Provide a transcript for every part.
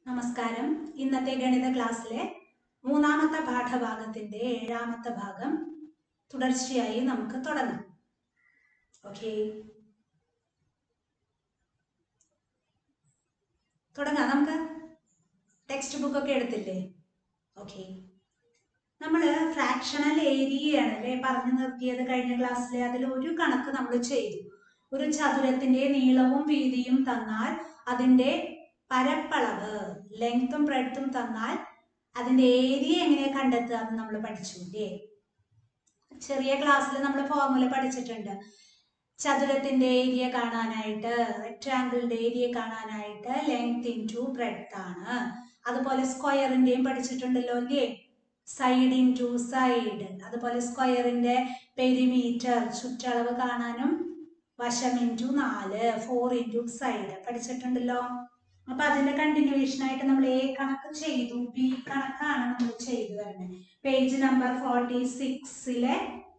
നമസ്കാരം ഇന്നത്തെ ഗണിത ക്ലാസ്സിലെ മൂന്നാമത്തെ പാഠഭാഗത്തിന്റെ ഏഴാമത്തെ ഭാഗം തുടർച്ചയായി നമുക്ക് തുടങ്ങാം ഓക്കെ തുടങ്ങാം നമുക്ക് ടെക്സ്റ്റ് ബുക്ക് ഒക്കെ എടുത്തില്ലേ ഓക്കെ നമ്മൾ ഫ്രാക്ഷണൽ ഏരിയയാണ് അല്ലേ പറഞ്ഞു നിർത്തിയത് കഴിഞ്ഞ ക്ലാസ്സിലെ അതിൽ ഒരു കണക്ക് നമ്മൾ ചെയ്തു ഒരു ചതുരത്തിന്റെ നീളവും വീതിയും തന്നാൽ അതിന്റെ പരപ്പളവ് ലെങ്ത്തും ബ്രെഡ്ത്തും തന്നാൽ അതിന്റെ ഏരിയ എങ്ങനെ കണ്ടെത്തുക എന്ന് നമ്മൾ പഠിച്ചു ഇല്ലേ ചെറിയ ക്ലാസ്സിൽ നമ്മൾ ഫോർമുല പഠിച്ചിട്ടുണ്ട് ചതുരത്തിന്റെ ഏരിയ കാണാനായിട്ട് റെക്ടാങ്കിളിന്റെ ഏരിയ കാണാനായിട്ട് ലെങ്ത് ഇൻറ്റു ബ്രെഡ്ത്ത് ആണ് അതുപോലെ സ്ക്വയറിന്റെയും പഠിച്ചിട്ടുണ്ടല്ലോ അല്ലേ സൈഡ് ഇൻറ്റു സൈഡ് അതുപോലെ സ്ക്വയറിന്റെ പെരിമീറ്റർ ചുറ്റളവ് കാണാനും വശം ഇൻറ്റു നാല് ഫോർ ഇൻറ്റു സൈഡ് പഠിച്ചിട്ടുണ്ടല്ലോ അപ്പൊ അതിന്റെ കണ്ടിന്യൂവേഷൻ ആയിട്ട് നമ്മൾ എ കണക്ക് ചെയ്തു ബി കണക്കാണ് നമ്മൾ ചെയ്തു വരുന്നത് പേജ് നമ്പർ ഫോർട്ടി സിക്സിലെ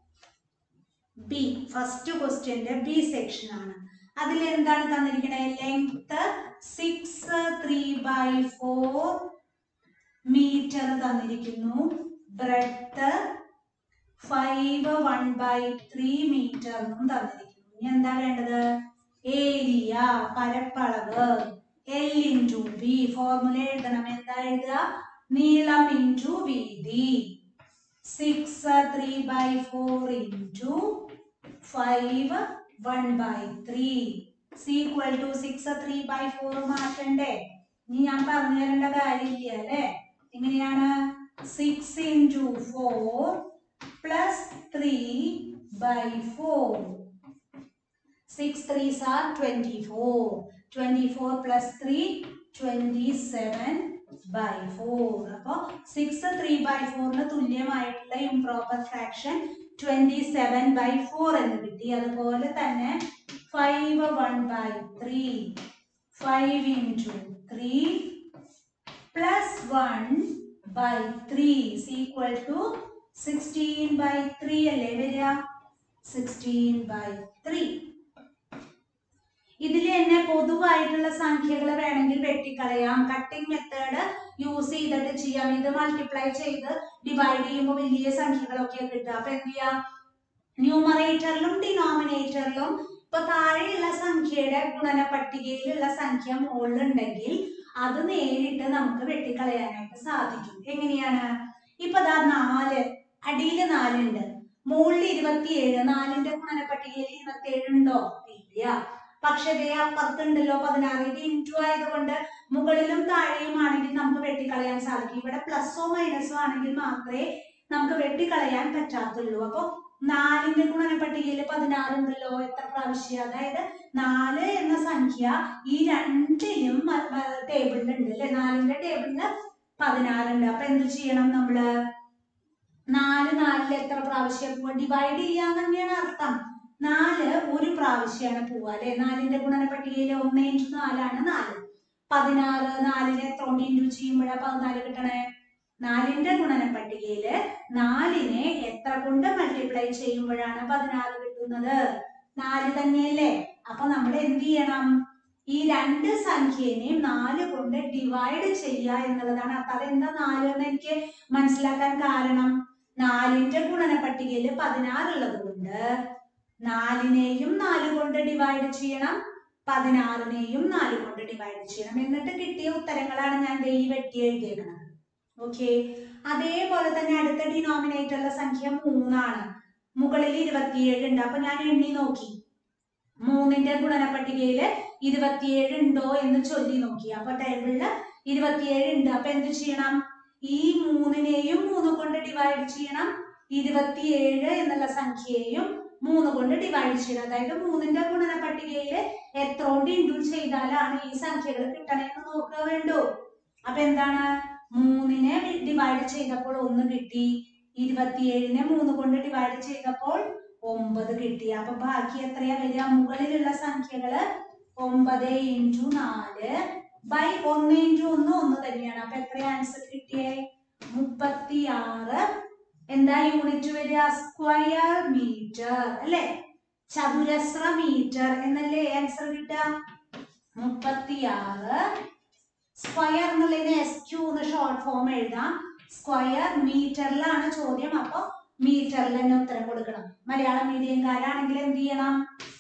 ബി ഫസ്റ്റ് ക്വസ്റ്റ്യന്റെ ബി സെക്ഷൻ ആണ് അതിൽ എന്താണ് തന്നിരിക്കുന്നത് length six three by four metre തന്നിരിക്കുന്നു breadth five one by three metre എന്നും തന്നിരിക്കുന്നു ഇനി എന്താ വേണ്ടത് ഏരിയ പരപ്പളവ് എൽ ഇൻറ്റു ബി ഫോർമുല എഴുതണം എന്താ എഴുതുക നീളം ഇൻറ്റു വീതി six three by four into five one by three equal to six three by four മാറ്റണ്ടേ ഇനി ഞാൻ പറഞ്ഞു തരേണ്ട കാര്യമില്ല അല്ലേ എങ്ങനെയാണ് six into four plus three by four six threes are twenty four twenty four plus three twenty seven by four അപ്പോൾ six three by ഫോറിന് തുല്യമായിട്ടുള്ള improper fraction twenty seven by four എന്ന് കിട്ടി അതുപോലെ തന്നെ five one by three five into three plus one by three equal to sixteen by three അല്ലേ വരിക sixteen by three ഇതിൽ തന്നെ പൊതുവായിട്ടുള്ള സംഖ്യകൾ വേണമെങ്കിൽ വെട്ടിക്കളയാം കട്ടിംഗ് മെത്തേഡ് യൂസ് ചെയ്തിട്ട് ചെയ്യാം ഇത് മൾട്ടിപ്ലൈ ചെയ്ത് ഡിവൈഡ് ചെയ്യുമ്പോൾ വലിയ സംഖ്യകളൊക്കെ കിട്ടുക അപ്പൊ എന്ത് ചെയ്യാം ന്യൂമറേറ്ററിലും ഡിനോമിനേറ്ററിലും ഇപ്പൊ താഴെയുള്ള സംഖ്യയുടെ ഗുണന പട്ടികയിലുള്ള സംഖ്യ മുകളിലുണ്ടെങ്കിൽ അത് നേരിട്ട് നമുക്ക് വെട്ടിക്കളയാനായിട്ട് സാധിക്കും എങ്ങനെയാണ് ഇപ്പൊ ദാ നാല് അടിയിൽ നാലുണ്ട് മുകളിൽ ഇരുപത്തിയേഴ് നാലിന്റെ ഗുണന പട്ടികയിൽ ഇരുപത്തിയേഴ് ഉണ്ടോ ഇല്ല പക്ഷെ ദേ അപ്പുറത്തുണ്ടല്ലോ പതിനാറ് ഇത് ഇൻറ്റു ആയതുകൊണ്ട് മുകളിലും താഴെയും ആണെങ്കിൽ നമുക്ക് വെട്ടിക്കളയാൻ സാധിക്കും ഇവിടെ പ്ലസോ മൈനസോ ആണെങ്കിൽ മാത്രമേ നമുക്ക് വെട്ടിക്കളയാൻ പറ്റാത്തുള്ളൂ അപ്പൊ നാലിന്റെ ഗുണന പട്ടികയിൽ പതിനാറ് ഉണ്ടല്ലോ എത്ര പ്രാവശ്യം അതായത് നാല് എന്ന സംഖ്യ ഈ രണ്ടിലും ടേബിളിലുണ്ട് അല്ലെ നാലിന്റെ ടേബിളില് പതിനാറുണ്ട് അപ്പൊ എന്ത് ചെയ്യണം നമ്മള് നാല് നാലിൽ എത്ര പ്രാവശ്യം ഡിവൈഡ് ചെയ്യാന്ന് തന്നെയാണ് അർത്ഥം നാല് ഒരു പ്രാവശ്യമാണ് പോവുക അല്ലെ നാലിന്റെ ഗുണന പട്ടികയിൽ ഒന്ന് ഇൻറ്റു നാലാണ് നാല് പതിനാറ് നാലിനെ എത്ര കൊണ്ട് ഇൻറ്റു ചെയ്യുമ്പോഴാ പതിനാല് കിട്ടണേ നാലിന്റെ ഗുണന പട്ടികയില് നാലിനെ എത്ര കൊണ്ട് മൾട്ടിപ്ലൈ ചെയ്യുമ്പോഴാണ് പതിനാറ് കിട്ടുന്നത് നാല് തന്നെയല്ലേ അപ്പൊ നമ്മൾ എന്ത് ചെയ്യണം ഈ രണ്ട് സംഖ്യേനെയും നാല് കൊണ്ട് ഡിവൈഡ് ചെയ്യുക എന്നുള്ളതാണ് അപ്പൊ അതെന്താ നാല് എന്ന് എനിക്ക് മനസ്സിലാക്കാൻ കാരണം നാലിന്റെ ഗുണന പട്ടികയിൽ പതിനാറുള്ളത് കൊണ്ട് നാലിനെയും നാല് കൊണ്ട് ഡിവൈഡ് ചെയ്യണം പതിനാറിനെയും നാല് കൊണ്ട് ഡിവൈഡ് ചെയ്യണം എന്നിട്ട് കിട്ടിയ ഉത്തരങ്ങളാണ് ഞാൻ ദേ ഈ വെട്ടി എഴുതിയേക്കുന്നത് ഓക്കെ അതേപോലെ തന്നെ അടുത്ത ഡിനോമിനേറ്ററിലെ സംഖ്യ മൂന്നാണ് മുകളിൽ ഇരുപത്തിയേഴ് ഉണ്ട് അപ്പൊ ഞാൻ എണ്ണി നോക്കി മൂന്നിന്റെ ഗുണന പട്ടികയില് ഇരുപത്തിയേഴ് ഉണ്ടോ എന്ന് ചൊല്ലി നോക്കി അപ്പൊ ടേബിളില് ഇരുപത്തിയേഴ് ഉണ്ട് അപ്പൊ എന്ത് ചെയ്യണം ഈ മൂന്നിനെയും മൂന്ന് കൊണ്ട് ഡിവൈഡ് ചെയ്യണം ഇരുപത്തിയേഴ് എന്നുള്ള സംഖ്യയെയും മൂന്ന് കൊണ്ട് ഡിവൈഡ് ചെയ്യണം അതായത് മൂന്നിന്റെ ഗുണന പട്ടികയിൽ എത്ര കൊണ്ട് ഇൻഡ്യൂ ചെയ്താലാണ് ഈ സംഖ്യകൾ കിട്ടണമെന്ന് നോക്കുക വേണ്ടു അപ്പൊ എന്താണ് മൂന്നിനെ ഡിവൈഡ് ചെയ്തപ്പോൾ ഒന്ന് കിട്ടി ഇരുപത്തിയേഴിനെ മൂന്ന് കൊണ്ട് ഡിവൈഡ് ചെയ്തപ്പോൾ ഒമ്പത് കിട്ടി അപ്പൊ ബാക്കി എത്രയാ വരിക മുകളിലുള്ള സംഖ്യകള് ഒമ്പത് ഇൻറ്റു നാല് ബൈ ഒന്ന് ഇൻറ്റു ഒന്ന് ഒന്ന് തന്നെയാണ് അപ്പൊ എത്ര ആൻസർ കിട്ടിയേ മുപ്പത്തി ആറ് എന്താ യൂണിറ്റ് വരിക സ്ക്വയർ മീറ്റർ അല്ലെ ചതുരശ്ര മീറ്റർ എന്നല്ലേ ആൻസർ കിട്ടുക മുപ്പത്തിയാറ് സ്ക്വയർ എന്നുള്ളതിന് എസ് ക്യൂ എന്ന് ഷോർട്ട് ഫോം എഴുതാം സ്ക്വയർ മീറ്ററിലാണ് ചോദ്യം അപ്പൊ മീറ്ററിൽ തന്നെ ഉത്തരം കൊടുക്കണം മലയാളം മീഡിയംകാരാണെങ്കിൽ എന്ത് ചെയ്യണം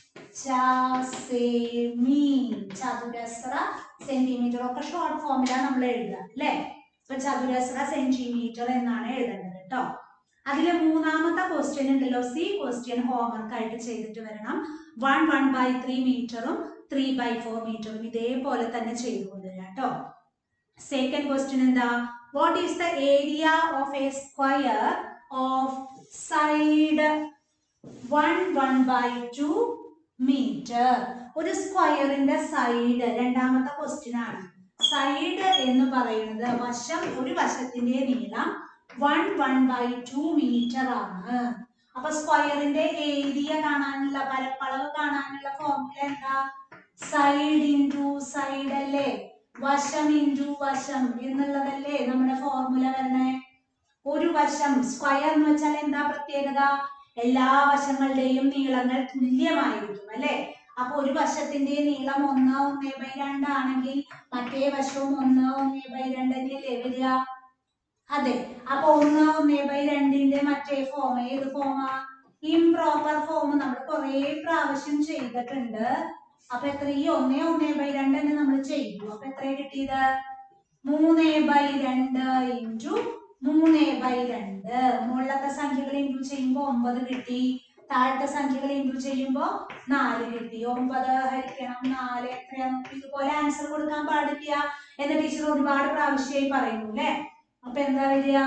ചാസേമി ചതുരശ്ര സെന്റിമീറ്റർ ഒക്കെ ഷോർട്ട് ഫോമിലാണ് നമ്മൾ എഴുതുക അല്ലേ ഇപ്പൊ ചതുരശ്ര സെന്റിമീറ്റർ എന്നാണ് എഴുതേണ്ടത് കേട്ടോ അതിലെ മൂന്നാമത്തെ ക്വസ്റ്റ്യൻ ഉണ്ടല്ലോ സി ക്വസ്റ്റ്യൻ ഹോംവർക്ക് ആയിട്ട് ചെയ്തിട്ട് വരണം വൺ വൺ ബൈ ത്രീ മീറ്ററും ത്രീ ബൈ ഫോർ മീറ്ററും ഇതേപോലെ തന്നെ ചെയ്തു കൊണ്ടുവരാം കേട്ടോ സെക്കൻഡ് ക്വസ്റ്റ്യൻ എന്താ what is the area of a square of side one one by two metre ഒരു സ്ക്വയറിന്റെ സൈഡ് രണ്ടാമത്തെ ക്വസ്റ്റ്യൻ ആണ് സൈഡ് എന്ന് പറയുന്നത് വശം ഒരു വശത്തിന്റെ നീളം one one by two metre ആണ് അപ്പൊ സ്ക്വയറിന്റെ ഏരിയ കാണാനുള്ള പരപ്പളവ് കാണാനുള്ള ഫോർമുല എന്താ സൈഡ് ഇൻറ്റു സൈഡ് അല്ലേ വശം ഇൻറ്റു വശം എന്നുള്ളതല്ലേ നമ്മുടെ ഫോർമുല വരണേ ഒരു വശം സ്ക്വയർ എന്ന് വെച്ചാൽ എന്താ പ്രത്യേകത എല്ലാ വശങ്ങളുടെയും നീളങ്ങൾ തുല്യമായിരിക്കും അല്ലെ അപ്പൊ ഒരു വശത്തിന്റെ നീളം ഒന്ന് ഒന്നേ ബൈ രണ്ടാണെങ്കിൽ മറ്റേ വശവും ഒന്ന് ഒന്നേ ബൈ രണ്ട് തന്നെയല്ലേ വരിക അതെ അപ്പൊ ഒന്ന് ഒന്നേ ബൈ രണ്ടിന്റെ മറ്റേ ഫോം ഏത് ഫോമാ ഇംപ്രോപ്പർ ഫോം നമ്മൾ കുറെ പ്രാവശ്യം ചെയ്തിട്ടുണ്ട് അപ്പൊ എത്ര ഈ ഒന്നേ ഒന്നേ ബൈ രണ്ട് തന്നെ നമ്മൾ ചെയ്തു അപ്പൊ എത്രയാ കിട്ടിയത് മൂന്നേ ബൈ രണ്ട് ഇൻറ്റു മൂന്നേ ബൈ രണ്ട് മുകളിലത്തെ സംഖ്യകൾ ഇൻറ്റു ചെയ്യുമ്പോൾ ഒമ്പത് കിട്ടി താഴത്തെ സംഖ്യകൾ ഇൻറ്റു ചെയ്യുമ്പോൾ നാല് കിട്ടി ഒമ്പത് ഹരിക്കണം നാല് എത്രയാണ് ഇതുപോലെ ആൻസർ കൊടുക്കാൻ പാടില്ല എന്ന് ടീച്ചർ ഒരുപാട് പ്രാവശ്യമായി പറയുന്നു അല്ലേ അപ്പൊ എന്താ വരിക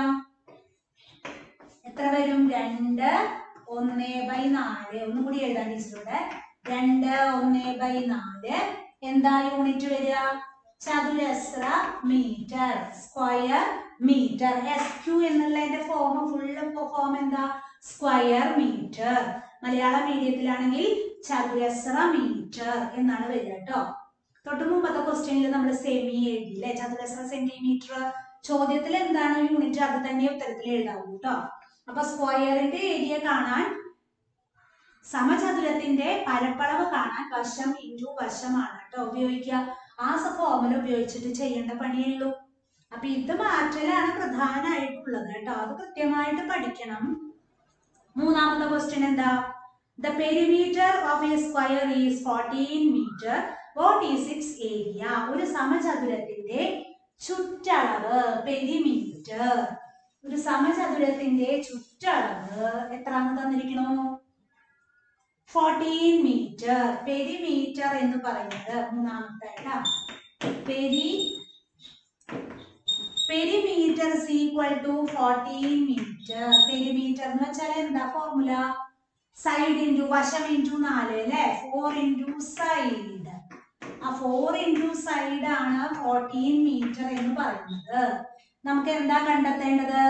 എത്ര വരും രണ്ട് ഒന്ന് ബൈ നാല് ഒന്നും കൂടി എഴുതാം ടീച്ചറോടെ രണ്ട് ഒന്ന് ബൈ നാല് എന്താ യൂണിറ്റ് വരിക ചതുരശ്ര metre square metre S Q എന്നുള്ളതിന്റെ ഫോം ഫുള്ള് ഫോം എന്താ സ്ക്വയർ മീറ്റർ മലയാള മീഡിയത്തിലാണെങ്കിൽ ചതുരശ്ര മീറ്റർ എന്നാണ് വരിക കേട്ടോ തൊട്ട് മുമ്പത്തെ ക്വസ്റ്റ്യനിൽ നമ്മൾ സെമി എഴുതിയില്ലേ ചതുരശ്ര സെന്റിമീറ്റർ ചോദ്യത്തിൽ എന്താണ് യൂണിറ്റ് അത് തന്നെ ഉത്തരത്തിൽ എഴുതാവൂ കേട്ടോ അപ്പൊ സ്ക്വയറിന്റെ ഏരിയ കാണാൻ സമചതുരത്തിന്റെ പരപ്പളവ് കാണാൻ വശം ഇൻറ്റു വശമാണ് കേട്ടോ ഉപയോഗിക്കുക ആ ഫോർമുല ഉപയോഗിച്ചിട്ട് ചെയ്യേണ്ട പണിയേ ഉള്ളൂ അപ്പൊ ഇത് മാറ്റലാണ് പ്രധാനമായിട്ടുള്ളത് കേട്ടോ അത് കൃത്യമായിട്ട് പഠിക്കണം മൂന്നാമത്തെ ക്വസ്റ്റ്യൻ എന്താ the perimeter of a square is fourteen metre what is its area ഒരു സമചതുരത്തിന്റെ ചുറ്റളവ് പെരിമീറ്റർ ഒരു സമചതുരത്തിന്റെ ചുറ്റളവ് എത്രാന്ന് തന്നിരിക്കണോ ഫോർട്ടീൻ മീറ്റർ പെരിമീറ്റർ എന്ന് പറയുന്നത് മൂന്നാമത്തെ ട്ടാ. Peri perimeter equal to fourteen metre perimeter എന്ന് വെച്ചാൽ എന്താ ഫോർമുല സൈഡ് ഇൻറ്റു വശം ഇൻറ്റു നാല് അല്ലെ ഫോർ ഇൻറ്റു സൈഡ് ആ ഫോർ ഇൻറ്റു സൈഡ് ആണ് ഫോർട്ടീൻ മീറ്റർ എന്ന് പറയുന്നത് നമുക്ക് എന്താ കണ്ടെത്തേണ്ടത്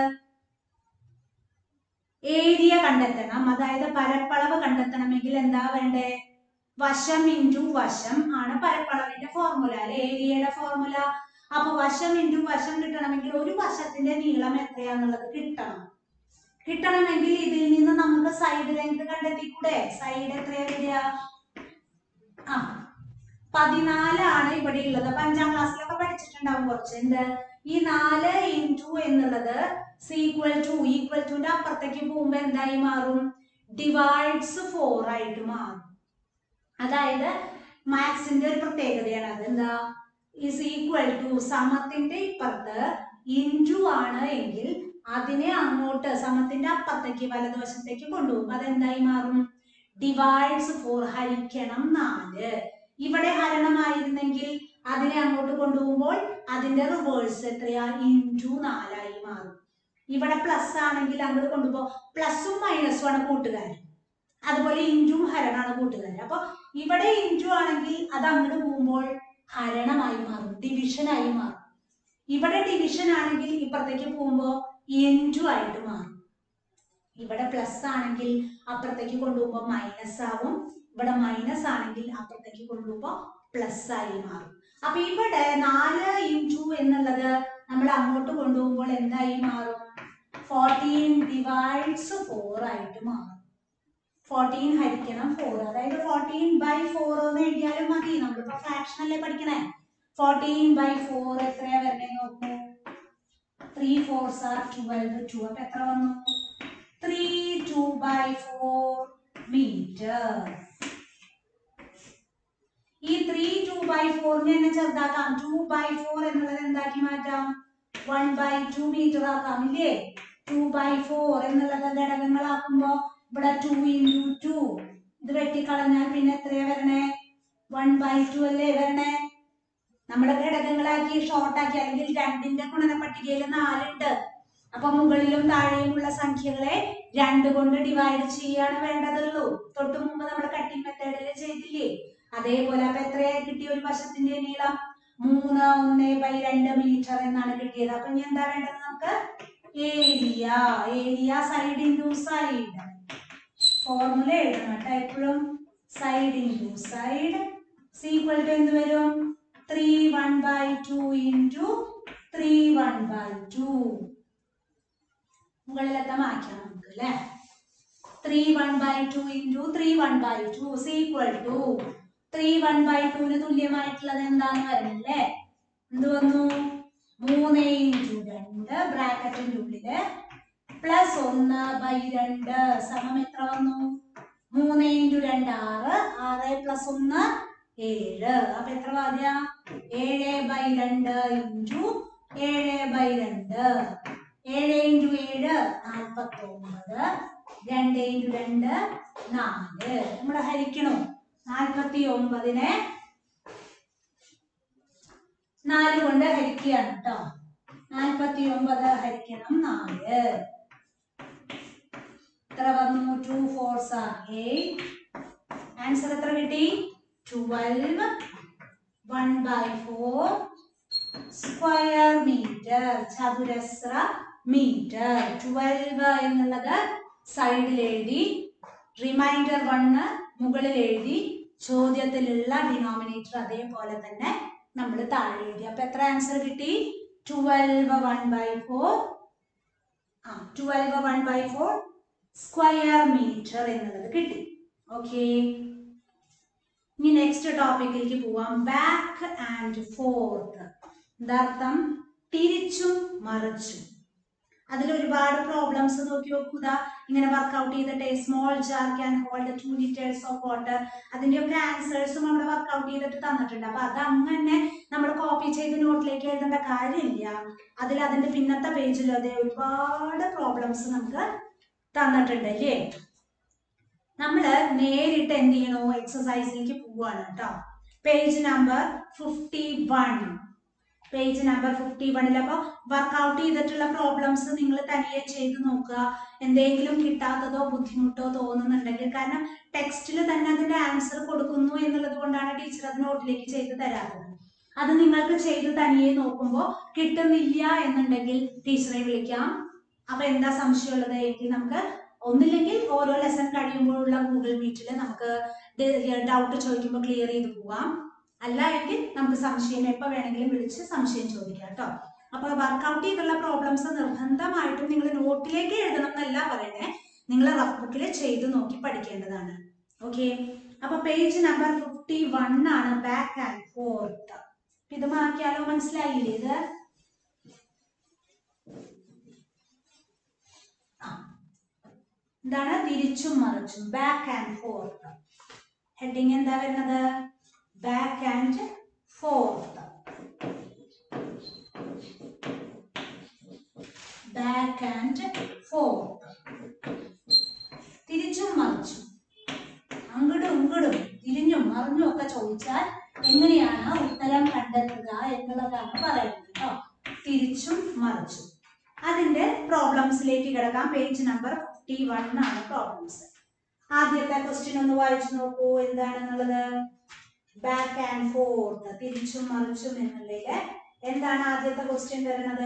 ഏരിയ കണ്ടെത്തണം അതായത് പരപ്പളവ് കണ്ടെത്തണമെങ്കിൽ എന്താ വേണ്ടേ വശം ഇൻറ്റു വശം ആണ് പരപ്പളവിന്റെ ഫോർമുല അല്ലെ ഏരിയയുടെ ഫോർമുല അപ്പൊ വശം ഇൻറ്റു വശം കിട്ടണമെങ്കിൽ ഒരു വശത്തിന്റെ നീളം എത്രയാന്നുള്ളത് കിട്ടണം കിട്ടണമെങ്കിൽ ഇതിൽ നിന്ന് നമുക്ക് സൈഡ് ലെങ്ത് കണ്ടെത്തിക്കൂടെ സൈഡ് എത്രയാ വരിക ആ പതിനാലാണ് ഇവിടെ ഉള്ളത് അപ്പൊ അഞ്ചാം ക്ലാസ്സിലൊക്കെ പഠിച്ചിട്ടുണ്ടാവും കുറച്ച് എന്ത് ഈ നാല് ഇൻറ്റു എന്നുള്ളത് സീക്വൽ ടു ഈക്വൽ ടുന്റെ അപ്പുറത്തേക്ക് പോകുമ്പോ എന്തായി മാറും ഡിവൈഡ്സ് ഫോർ ആയിട്ട് മാറും അതായത് മാത്സിന്റെ ഒരു പ്രത്യേകതയാണ് അത് എന്താ ഇസ് ഈക്വൽ ടു സമത്തിന്റെ ഇപ്പുറത്ത് ഇൻറ്റു ആണ് എങ്കിൽ അതിനെ അങ്ങോട്ട് സമത്തിന്റെ അപ്പുറത്തേക്ക് വലതുവശത്തേക്ക് കൊണ്ടുപോകും അതെന്തായി മാറും ഡിവൈഡ്സ് ഫോർ ഹരിക്കണം നാല് ഇവിടെ ഹരണമായിരുന്നെങ്കിൽ അതിനെ അങ്ങോട്ട് കൊണ്ടുപോകുമ്പോൾ അതിന്റെ റിവേഴ്സ് എത്രയാ ഇൻറ്റു നാലായി മാറും ഇവിടെ പ്ലസ് ആണെങ്കിൽ അങ്ങോട്ട് കൊണ്ടുപോ പ്ലസും മൈനസും ആണ് കൂട്ടുകാരൻ അതുപോലെ ഇൻറ്റും ഹരണമാണ് കൂട്ടുകാരൻ അപ്പൊ ഇവിടെ ഇൻറ്റു ആണെങ്കിൽ അത് അങ്ങോട്ട് പോകുമ്പോൾ ഹരണമായി മാറും ഡിവിഷനായി മാറും ഇവിടെ ഡിവിഷൻ ആണെങ്കിൽ ഇപ്പുറത്തേക്ക് പോകുമ്പോൾ ഇൻറ്റു ആയിട്ട് മാറും ഇവിടെ പ്ലസ് ആണെങ്കിൽ അപ്പുറത്തേക്ക് കൊണ്ടുപോകുമ്പോൾ മൈനസ് ആവും ഇവിടെ മൈനസ് ആണെങ്കിൽ അപ്പുറത്തേക്ക് കൊണ്ടുപോകുമ്പോൾ പ്ലസ് ആയി മാറും അപ്പൊ ഇവിടെ നാല് ഇൻറ്റു എന്നുള്ളത് നമ്മൾ അങ്ങോട്ട് കൊണ്ടുപോകുമ്പോൾ എന്തായി മാറും ഫോർട്ടീൻ ഡിവൈഡ്സ് ഫോർ ആയിട്ട് മാറും ഫോർട്ടീൻ ഹരിക്കണം ഫോർ അതായത് ഫോർട്ടീൻ ബൈ ഫോർ എന്ന് എഴുതിയാലും മതി നമ്മളിപ്പോ ഫ്രാക്ഷൻ അല്ലേ പഠിക്കണേ ഫോർട്ടീൻ ബൈ ഫോർ എത്രയാ വരണേ നോക്കൂ three fours are twelve two അപ്പൊ എത്ര വന്നു three two by four metre ഈ ത്രീ ടു ബൈ ഫോറിനെ തന്നെ ചെറുതാക്കാം ടു ബൈ ഫോർ എന്നുള്ളത് എന്താക്കി മാറ്റാം വൺ ബൈ ടു മീറ്റർ ആക്കാം ഇല്ലേ ടു ബൈ ഫോർ എന്നുള്ളത് ഘടകങ്ങളാക്കുമ്പോ ഇവിടെ ടു ഇൻറ്റു ടു ഇത് വെട്ടിക്കളഞ്ഞാൽ പിന്നെ എത്രയാ വരണേ വൺ ബൈ ടു അല്ലേ വരണേ നമ്മുടെ ഘടകങ്ങളാക്കി ഷോർട്ടാക്കി അല്ലെങ്കിൽ രണ്ടിന്റെ ഗുണന പട്ടികയിൽ നാലുണ്ട് അപ്പൊ മുകളിലും താഴെയുമുള്ള സംഖ്യകളെ രണ്ട് കൊണ്ട് ഡിവൈഡ് ചെയ്യാണ് വേണ്ടതുള്ളൂ തൊട്ടു മുമ്പ് നമ്മൾ കട്ടിംഗ് മെത്തേഡിൽ ചെയ്തില്ലേ അതേപോലെ അപ്പൊ എത്രയായി കിട്ടിയ ഒരു വശത്തിന്റെ നീളം മൂന്ന് ഒന്ന് ബൈ രണ്ട് മീറ്റർ എന്നാണ് കിട്ടിയത് അപ്പൊ ഇനി എന്താ വേണ്ടത് നമുക്ക് area area side into side formula എഴുതണം കേട്ടോ എപ്പോഴും side into side equal to എന്ത് വരും three one by two into three one by two മുകളിലത്തെ മാറ്റാം നമുക്ക് അല്ലേ three one by two into three one by two equal to three one by ടുവിന് തുല്യമായിട്ടുള്ളത് എന്താന്ന് വരുന്നില്ലേ എന്ത് വന്നു മൂന്ന് ഇൻറ്റു രണ്ട് ബ്രാക്കറ്റിന്റെ ഉള്ളില് പ്ലസ് ഒന്ന് ബൈ രണ്ട് സമം എത്ര വന്നു മൂന്ന് ഇൻറ്റു രണ്ട് ആറ് ആറ് പ്ലസ് ഒന്ന് ഏഴ് അപ്പൊ എത്ര വാദ്യ ഏഴ് ബൈ രണ്ട് ഇൻറ്റു ഏഴ് ബൈ രണ്ട് ഏഴ് ഇൻറ്റു ഏഴ് നാൽപ്പത്തി ഒമ്പത് രണ്ട് ഇൻറ്റു രണ്ട് നാല് നമ്മൾ ഹരിക്കണോ നാൽപ്പത്തി ഒമ്പതിനെ നാല് കൊണ്ട് ഹരിക്കുകയാണ് കേട്ടോ നാൽപ്പത്തി ഒമ്പത് ഹരിക്കണം നാല് എത്ര വന്നു two fours are eight answer എത്ര കിട്ടി twelve one by four square metre ചതുരശ്ര മീറ്റർ ട്വൽവ് എന്നുള്ളത് സൈഡിൽ എഴുതി റിമൈൻഡർ വണ്ണ് മുകളിൽ എഴുതി ചോദ്യത്തിലുള്ള ഡിനോമിനേറ്റർ അതേപോലെ തന്നെ നമ്മൾ താഴെ എഴുതി അപ്പൊ എത്ര ആൻസർ കിട്ടി ട്വൽവ് വൺ ബൈ ഫോർ ആ twelve one by four square metre എന്നുള്ളത് കിട്ടി ഓക്കെ ഇനി നെക്സ്റ്റ് ടോപ്പിക്കിലേക്ക് പോവാം ബാക്ക് ആൻഡ് ഫോർത്ത് എന്താർത്ഥം തിരിച്ചും മറിച്ചും അതിൽ ഒരുപാട് പ്രോബ്ലംസ് നോക്കി നോക്കുക ഇങ്ങനെ വർക്ക്ഔട്ട് ചെയ്തിട്ട് small jar can hold two litres of water അതിന്റെയൊക്കെ ആൻസേഴ്സും അവിടെ വർക്ക്ഔട്ട് ചെയ്തിട്ട് തന്നിട്ടുണ്ട് അപ്പൊ അത് അങ്ങനെ നമ്മൾ കോപ്പി ചെയ്ത് നോട്ടിലേക്ക് എഴുതേണ്ട കാര്യമില്ല അതിൽ അതിന്റെ പിന്നത്തെ പേജിൽ അതെ ഒരുപാട് പ്രോബ്ലംസ് നമുക്ക് തന്നിട്ടുണ്ട് അല്ലേ നമ്മൾ നേരിട്ട് എന്ത് ചെയ്യണോ എക്സസൈസിലേക്ക് പോവാണ് കേട്ടോ page number fifty one page number fifty വണ്ണിൽ അപ്പോൾ വർക്കൗട്ട് ചെയ്തിട്ടുള്ള പ്രോബ്ലംസ് നിങ്ങൾ തനിയെ ചെയ്ത് നോക്കുക എന്തെങ്കിലും കിട്ടാത്തതോ ബുദ്ധിമുട്ടോ തോന്നുന്നുണ്ടെങ്കിൽ കാരണം ടെക്സ്റ്റിൽ തന്നെ അതിന്റെ ആൻസർ കൊടുക്കുന്നു എന്നുള്ളത് കൊണ്ടാണ് ടീച്ചർ അത് നോട്ടിലേക്ക് ചെയ്ത് തരാത്തത് അത് നിങ്ങൾക്ക് ചെയ്ത് തനിയെ നോക്കുമ്പോൾ കിട്ടുന്നില്ല എന്നുണ്ടെങ്കിൽ ടീച്ചറെ വിളിക്കാം അപ്പൊ എന്താ സംശയമുള്ളത് എങ്കിൽ നമുക്ക് ഒന്നില്ലെങ്കിൽ ഓരോ ലെസൺ കഴിയുമ്പോഴുള്ള ഗൂഗിൾ മീറ്റിൽ നമുക്ക് ഡൗട്ട് ചോദിക്കുമ്പോൾ ക്ലിയർ ചെയ്ത് പോവാം അല്ല എങ്കിൽ നമുക്ക് സംശയം എപ്പോൾ വേണമെങ്കിലും വിളിച്ച് സംശയം ചോദിക്കാം കേട്ടോ അപ്പൊ വർക്കൗട്ട് ചെയ്തുള്ള പ്രോബ്ലംസ് നിർബന്ധമായിട്ടും നിങ്ങൾ നോട്ടിലേക്ക് എഴുതണം എന്നല്ല പറയണേ നിങ്ങൾ റഫ് ബുക്കിൽ ചെയ്ത് നോക്കി പഠിക്കേണ്ടതാണ് ഓക്കെ അപ്പൊ പേജ് നമ്പർ ഫിഫ്റ്റി വൺ ആണ് ബാക്ക് ആൻഡ് ഫോർത്ത് ഇത് മാറ്റിയാലോ മനസ്സിലായില്ലേ ഇത് ആ. എന്താണ് തിരിച്ചും മറിച്ചും ബാക്ക് ആൻഡ് ഫോർത്ത് ഹെഡിങ് എന്താ വരുന്നത് back and forth back and forth തിരിച്ചും മറിച്ചും അങ്ങടും ഇങ്ങടും തിരിഞ്ഞും മറിഞ്ഞും ഒക്കെ ചോദിച്ചാൽ എങ്ങനെയാണ് ഉത്തരം കണ്ടെത്തുക എന്നുള്ളതാണ് പറയുന്നത് കേട്ടോ തിരിച്ചും മറിച്ചും അതിന്റെ പ്രോബ്ലംസിലേക്ക് കിടക്കാം പേജ് നമ്പർ ഫിഫ്റ്റി വൺ ആണ് പ്രോബ്ലംസ് ആദ്യത്തെ ക്വസ്റ്റ്യൻ ഒന്ന് വായിച്ചു നോക്കൂ എന്താണെന്നുള്ളത് ബാക്ക് ആൻഡ് ഫോർത്ത് തിരിച്ചും മറിച്ചും എന്നുള്ളതില് എന്താണ് ആദ്യത്തെ ക്വസ്റ്റ്യൻ വരുന്നത്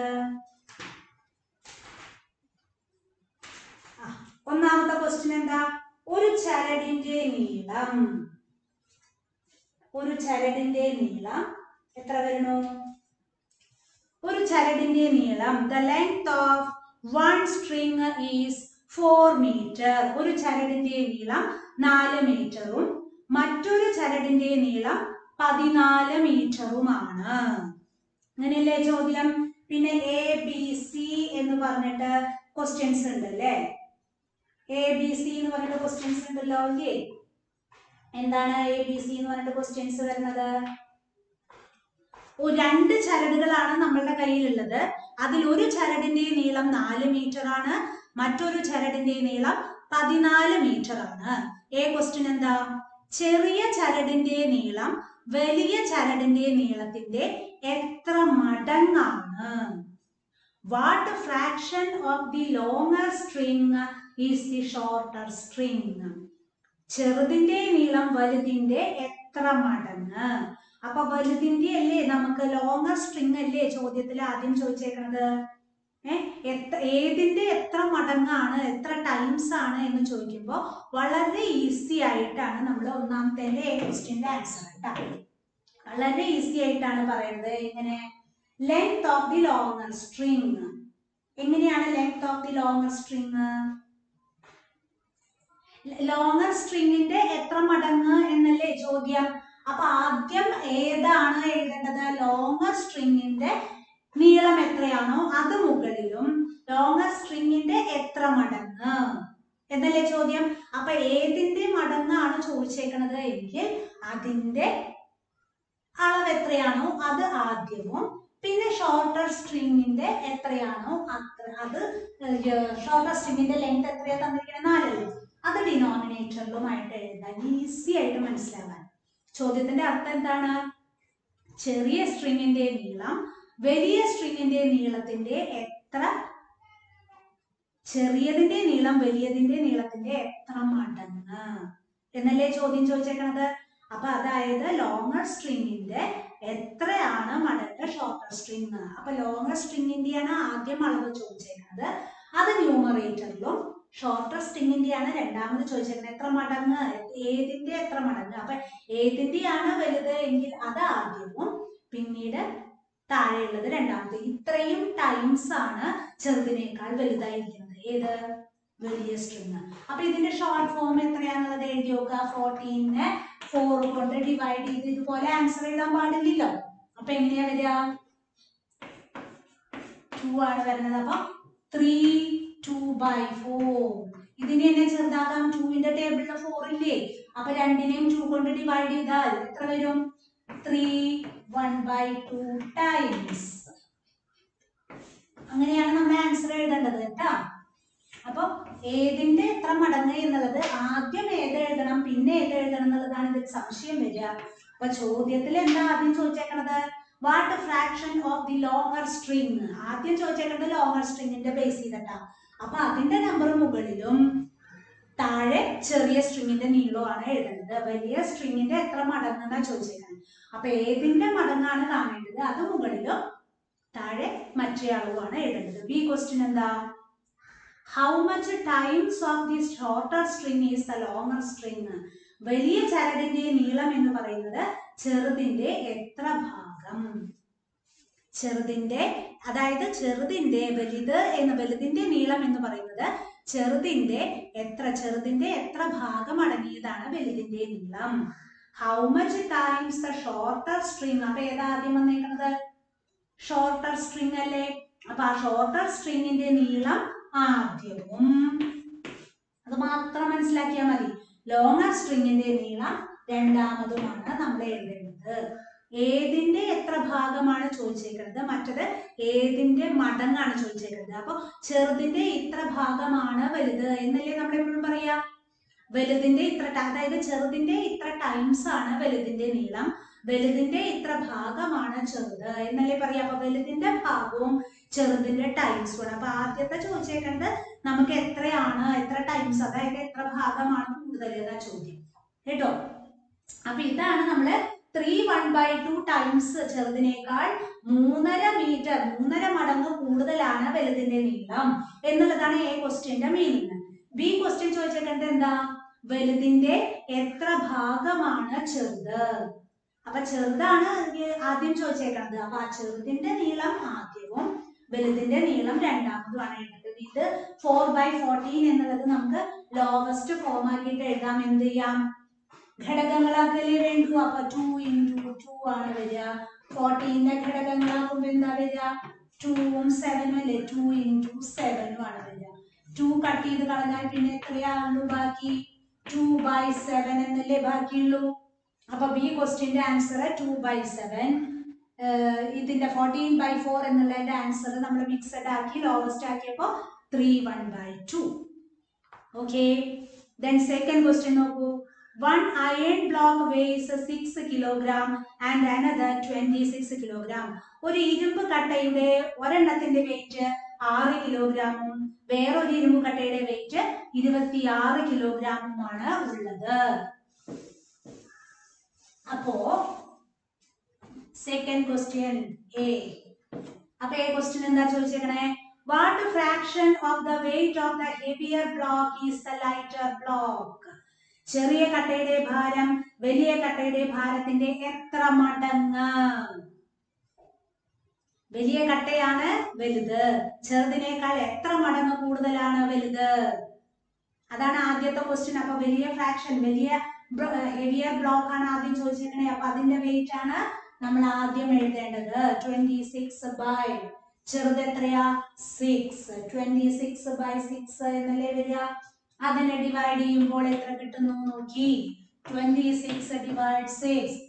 ആ, ഒന്നാമത്തെ ക്വസ്റ്റ്യൻ എന്താ ഒരു ചരടിന്റെ നീളം ഒരു ചരടിന്റെ നീളം എത്ര വരണു ഒരു ചരടിന്റെ നീളം the length of one string is four metre ഒരു ചരടിന്റെ നീളം നാല് മീറ്ററും മറ്റൊരു ചരടിന്റെ നീളം പതിനാല് മീറ്ററുമാണ് അങ്ങനെയല്ലേ ചോദ്യം പിന്നെ എ ബി സി എന്ന് പറഞ്ഞിട്ട് ക്വസ്റ്റ്യൻസ് ഉണ്ട് അല്ലേ എ ബി സി എന്ന് പറഞ്ഞിട്ട് ക്വസ്റ്റ്യൻസ് ഉണ്ടല്ലോ ഇല്ലേ എന്താണ് എ ബി സി എന്ന് പറഞ്ഞിട്ട് ക്വസ്റ്റ്യൻസ് വരുന്നത് ഓ, രണ്ട് ചരടുകളാണ് നമ്മളുടെ കയ്യിലുള്ളത് അതിൽ ഒരു ചരടിന്റെ നീളം നാല് മീറ്റർ ആണ് മറ്റൊരു ചരടിന്റെ നീളം പതിനാല് മീറ്റർ ആണ് എ ക്വസ്റ്റ്യൻ എന്താ ചെറിയ ചരടിന്റെ നീളം വലിയ ചരടിന്റെ നീളത്തിന്റെ എത്ര മടങ്ങാണ് what fraction of the longer string is the shorter string ചെറുതിന്റെ നീളം വലുതിന്റെ എത്ര മടങ്ങ് അപ്പൊ വലുതിന്റെ അല്ലേ നമുക്ക് ലോങ്ങർ സ്ട്രിങ് അല്ലേ ചോദ്യത്തിൽ ആദ്യം ചോദിച്ചേക്കണത് ഏ എത്ര ഏതിന്റെ എത്ര മടങ്ങാണ് എത്ര ടൈംസ് ആണ് എന്ന് ചോദിക്കുമ്പോൾ വളരെ ഈസി ആയിട്ടാണ് നമ്മൾ ഒന്നാമത്തെ ക്വസ്റ്റ്യന്റെ ആൻസർ കേട്ടോ വളരെ ഈസി ആയിട്ടാണ് പറയുന്നത് എങ്ങനെ length of the longer string എങ്ങനെയാണ് length of the longer string longer സ്ട്രിങ്ങിന്റെ എത്ര മടങ്ങ് എന്നല്ലേ ചോദ്യം അപ്പൊ ആദ്യം ഏതാണ് എഴുതേണ്ടത് ലോങ്ങർ സ്ട്രിങ്ങിന്റെ നീളം എത്രയാണോ അത് മുകളിലും ലോങ്ങർ സ്ട്രിങ്ങിന്റെ എത്ര മടങ്ങ് എന്നല്ലേ ചോദ്യം അപ്പൊ ഏതിന്റെ മടങ്ങാണ് ചോദിച്ചേക്കണത് എങ്കിൽ അതിന്റെ അളവ് എത്രയാണോ അത് ആദ്യവും പിന്നെ ഷോർട്ടർ സ്ട്രിങ്ങിന്റെ എത്രയാണോ അത്ര അത് ഷോർട്ടർ സ്ട്രിങ്ങിന്റെ ലെങ്ത് എത്രയാ തന്നിരിക്കുന്നത് നാലല്ലേ അത് ഡിനോമിനേറ്ററിലുമായിട്ട് എഴുതാൻ ഈസി ആയിട്ട് മനസ്സിലാവാൻ ചോദ്യത്തിന്റെ അർത്ഥം എന്താണ് ചെറിയ സ്ട്രിങ്ങിന്റെ നീളം വലിയ സ്ട്രിങ്ങിന്റെ നീളത്തിന്റെ എത്ര ചെറിയതിന്റെ നീളം വലിയതിന്റെ നീളത്തിന്റെ എത്ര മടങ്ങ് എന്നല്ലേ ചോദ്യം ചോദിച്ചേക്കണത് അപ്പൊ അതായത് ലോങ്ങർ സ്ട്രിങ്ങിന്റെ എത്രയാണ് മടങ്ങ് ഷോർട്ടർ സ്ട്രിങ് അപ്പൊ ലോങ്ങർ സ്ട്രിങ്ങിന്റെയാണ് ആദ്യം അളവ് ചോദിച്ചേക്കുന്നത് അത് ന്യൂമറേറ്ററിലും ഷോർട്ടർ സ്ട്രിങ്ങിന്റെയാണ് രണ്ടാമത് ചോദിച്ചേക്കുന്നത് എത്ര മടങ്ങ് ഏതിന്റെ എത്ര മടങ്ങ് അപ്പൊ ഏതിന്റെയാണ് വലുത് എങ്കിൽ അത് ആദ്യവും പിന്നീട് താഴെയുള്ളത് രണ്ടാമത് ഇത്രയും ടൈംസ് ആണ് ചെറുതിനേക്കാൾ വലുതായിരിക്കുന്നത് ഏത് വലിയ സ്ട്രിങ് അപ്പൊ ഇതിന്റെ ഷോർട്ട് ഫോം എത്രയാന്നുള്ളത് എഴുതി നോക്കുക ഫോർട്ടീനെ ഫോർ കൊണ്ട് ഡിവൈഡ് ചെയ്ത് ഇതുപോലെ ആൻസർ എഴുതാൻ പാടില്ലല്ലോ അപ്പൊ എങ്ങനെയാ വരിക ടു ആണ് വരുന്നത് അപ്പൊ ത്രീ ടു ബൈ ഫോർ ഇതിനെ എന്നെ ചെറുതാക്കാം ടുവിന്റെ ടേബിളിൽ ഫോർ ഇല്ലേ അപ്പൊ രണ്ടിനെയും ടു കൊണ്ട് ഡിവൈഡ് ചെയ്താൽ എത്ര വരും three one by two times അങ്ങനെയാണ് നമ്മൾ ആൻസർ എഴുതേണ്ടത് കേട്ടാ അപ്പൊ ഏതിന്റെ എത്ര മടങ്ങ് എന്നുള്ളത് ആദ്യം ഏത് എഴുതണം പിന്നെ ഏത് എഴുതണം എന്നുള്ളതാണ് ഇതിൽ സംശയം വരിക അപ്പൊ ചോദ്യത്തിൽ എന്താ ആദ്യം ചോദിച്ചേക്കണത് what fraction of the longer string ആദ്യം ചോദിച്ചേക്കുന്നത് ലോങ്ങർ സ്ട്രിങ്ങിന്റെ ബേസ് ചെയ്തിട്ടാ അപ്പൊ അതിന്റെ നമ്പർ മുകളിലും താഴെ ചെറിയ സ്ട്രിങ്ങിന്റെ നീളമാണ് എഴുതേണ്ടത് വലിയ സ്ട്രിങ്ങിന്റെ എത്ര മടങ്ങെന്നാ ചോദിച്ചേക്കുന്നത് അപ്പൊ ഏതിന്റെ മടങ്ങാണ് കാണേണ്ടത് അത് മുകളിലും താഴെ മറ്റേ അളവുമാണ് എഴുതേണ്ടത് ബി ക്വസ്റ്റ്യൻ എന്താ how much times of the shorter string is the longer string വലിയ ചരടിന്റെ നീളം എന്ന് പറയുന്നത് ചെറുതിന്റെ എത്ര ഭാഗം ചെറുതിന്റെ അതായത് ചെറുതിന്റെ വലുത് എന്ന് വലുതിന്റെ നീളം എന്ന് പറയുന്നത് ചെറുതിന്റെ എത്ര ചെറുതിന്റെ എത്ര ഭാഗം അടങ്ങിയതാണ് വലുതിന്റെ നീളം how much times the shorter string അപ്പൊ ഏതാ ആദ്യം വന്നേക്കുന്നത് ഷോർട്ടർ സ്ട്രിങ് അല്ലേ അപ്പൊ ആ ഷോർട്ടർ സ്ട്രിങ്ങിന്റെ നീളം ആദ്യവും അത് മാത്രം മനസ്സിലാക്കിയാൽ മതി ലോങ്ങർ സ്ട്രിങ്ങിന്റെ നീളം രണ്ടാമതുമാണ് നമ്മൾ എഴുതേണ്ടത് ഏതിന്റെ എത്ര ഭാഗമാണ് ചോദിച്ചേക്കുന്നത് മറ്റത് ഏതിന്റെ മടങ്ങാണ് ചോദിച്ചേക്കുന്നത് അപ്പൊ ചെറുതിന്റെ ഇത്ര ഭാഗമാണ് വലുത് എന്നല്ലേ നമ്മൾ എപ്പോഴും പറയാ വലുതിന്റെ ഇത്ര ട- അതായത് ചെറുതിന്റെ ഇത്ര ടൈംസ് ആണ് വലുതിന്റെ നീളം വലുതിന്റെ ഇത്ര ഭാഗമാണ് ചെറുത് എന്നല്ലേ പറയാ അപ്പൊ വലുതിന്റെ ഭാഗവും ചെറുതിന്റെ ടൈംസും ആണ് അപ്പൊ ആദ്യത്തെ ചോദിച്ചേക്കുന്നത് നമുക്ക് എത്രയാണ് എത്ര ടൈംസ് അതായത് എത്ര ഭാഗമാണ് കൂടുതൽ എന്നാ ചോദ്യം കേട്ടോ അപ്പൊ ഇതാണ് നമ്മള് three one by two times ചെറുതിനേക്കാൾ മൂന്നര മീറ്റർ മൂന്നര മടങ്ങ് കൂടുതലാണ് വലുതിന്റെ നീളം എന്നുള്ളതാണ് എ ക്വസ്റ്റ്യന്റെ മീനിങ് ബി ക്വസ്റ്റ്യൻ ചോദിച്ചേക്കുന്നത് എന്താ വലുതിന്റെ എത്ര ഭാഗമാണ് ചെറുത് അപ്പൊ ചെറുതാണ് ഈ ആദ്യം ചോദിച്ചേക്കുന്നത് അപ്പൊ ആ ചെറുതിന്റെ നീളം ആദ്യവും വലുതിന്റെ നീളം രണ്ടാമതുമാണ് എഴുതേണ്ടത് ഇത് ഫോർ ബൈ ഫോർട്ടീൻ എന്നുള്ളത് നമുക്ക് ലോവസ്റ്റ് ഫോം ആക്കിയിട്ട് എഴുതാം എന്ത് ചെയ്യാം ഘടകങ്ങളാക്കലേ വേണ്ടു അപ്പൊ ടു ഇൻറ്റു ടു ആണ് വരിക ഫോർട്ടീന്റെ ഘടകങ്ങളാക്കുമ്പോ എന്താ വരിക ടൂവും സെവനും അല്ലേ ടു ഇൻറ്റു സെവനും ആണ് വരിക ടു കട്ട് ചെയ്ത് കളഞ്ഞാൽ പിന്നെ എത്രയാണുള്ളൂ ബാക്കി ടു ബൈ സെവൻ എന്നല്ലേ ബാക്കിയുള്ളൂ അപ്പൊ ബി ക്വസ്റ്റ്യന്റെ ആൻസർ ടു ബൈ സെവൻ ഇതിന്റെ ഫോർട്ടീൻ ബൈ ഫോർ എന്നുള്ളതിന്റെ ആൻസർ നമ്മൾ മിക്സഡ് ആക്കി ലോവസ്റ്റ് ആക്കിയപ്പോ three one by two okay then second question നോക്കൂ one iron block weighs six kilogram and another twenty six kilogram ഒരു ഇരുമ്പ് കട്ടയുടെ ഒരെണ്ണത്തിന്റെ വെയിറ്റ് ആറ് കിലോഗ്രാമും വേറൊരു ഇരുമ്പ് കട്ടയുടെ വെയിറ്റ് ഇരുപത്തിയാറ് കിലോഗ്രാമുമാണ് ഉള്ളത് അപ്പോ സെക്കൻഡ് ക്വസ്റ്റ്യൻ എ അപ്പൊ എ ക്വസ്റ്റ്യൻ എന്താ ചോദിച്ചേക്കണേ what fraction of the weight of the heavier block is the lighter block ചെറിയ കട്ടയുടെ ഭാരം വലിയ കട്ടയുടെ ഭാരത്തിന്റെ എത്ര മടങ്ങ് വലിയ കട്ടയാണ് വലുത് ചെറുതിനേക്കാൾ എത്ര മടങ്ങ് കൂടുതലാണ് വലുത് അതാണ് ആദ്യത്തെ ക്വസ്റ്റ്യൻ അപ്പൊ വലിയ ഫ്രാക്ഷൻ വലിയ ഹെവിയർ ബ്ലോക്ക് ആണ് ആദ്യം ചോദിച്ചിരിക്കണേ അപ്പൊ അതിന്റെ വെയിറ്റ് ആണ് നമ്മൾ ആദ്യം എഴുതേണ്ടത് ട്വന്റി സിക്സ് ബൈ ചെറുത് എത്രയാ six twenty six by six എന്നല്ലേ വരിക അതിനെ ഡിവൈഡ് ചെയ്യുമ്പോൾ എത്ര കിട്ടുന്നു നോക്കി ട്വന്റി സിക്സ് ഡിവൈഡ് സിക്സ്